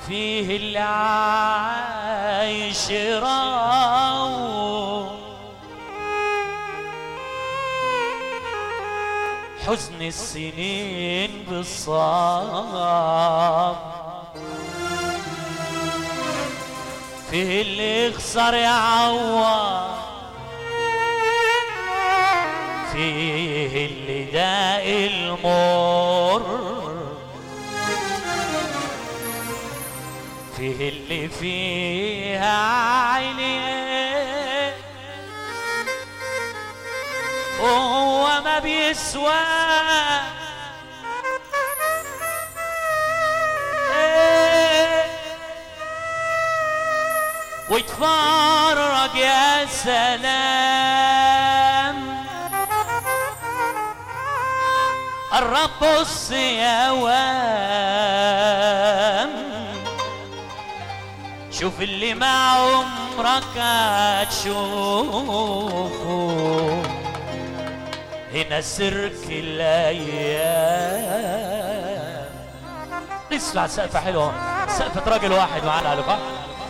فيه اللي عايش راو حزن السنين بالصاب فيه اللي يخسر يعوض فيه اللي داء المر فيه اللي فيها عيني وهو ما بيسوى إيه. ويتفرج يا سلام الرب بص يا وام شوف اللي ما عمرك هتشوفه هنا سرك الايام اسمع سقفة حلوة سقفة راجل واحد معانا على بعض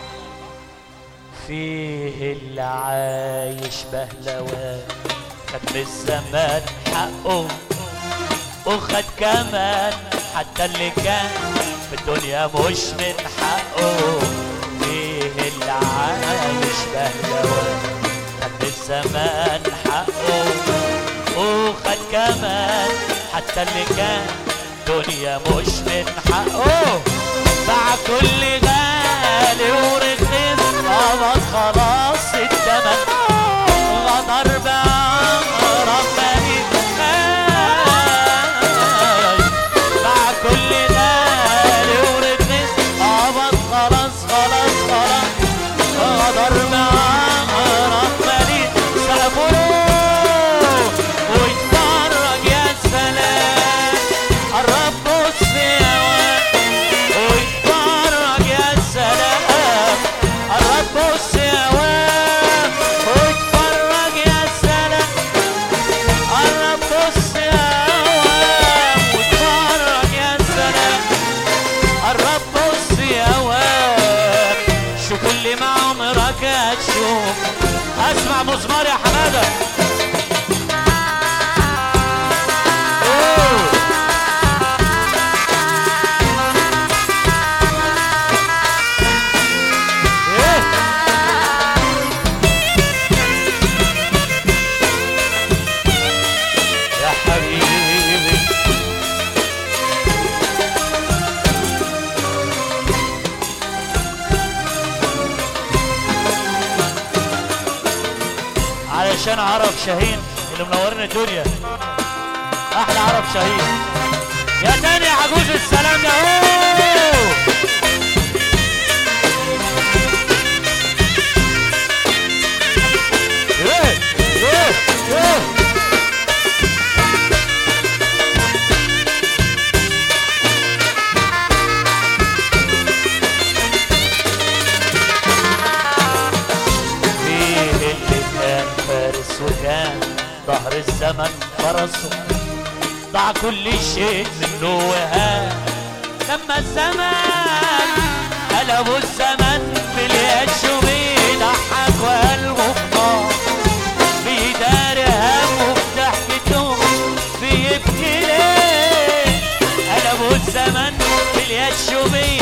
فيه اللي عايش بهلوان خد من الزمان حقه وخد كمان حتى اللي كان في الدنيا مش من حقه فيه اللي عايش بهلوان خد من الزمان حقه وخد كمان حتى اللي كان دنيا مش من حقه باع كل غالي ورخيص قبض خلاص التمن غدر بأغرب مهيب باع كل غالي ورخيص قبض خلاص خلاص خلاص غدر بأغرب مهيب سقفوه ويتفرج يا سلام قرب بص يا واد ويتفرج يا سلام قرب بص يا واد ويتفرج يا سلام قرب بص يا واد ويتفرج يا سلام قرب بص يا واد شوف اللي ما عمرك هتشوف اسمع مزمار يا حماده أوه. إيه؟ يا حبيبي علشان عرب شاهين اللي منورين الدنيا احلى عرب شاهين يا تاني يا عجوز السلام يا هو ايه ايه ايه فيه اللي كان فارس وكان ظهر الزمن فرسه ضاع كل شيء منه وهان لما الزمن قلبوا الزمن باليش وبيضحك وقلبه بنار بيداري همه بضحكته بيبكي ليه قلبوا الزمن باليش وبيضحك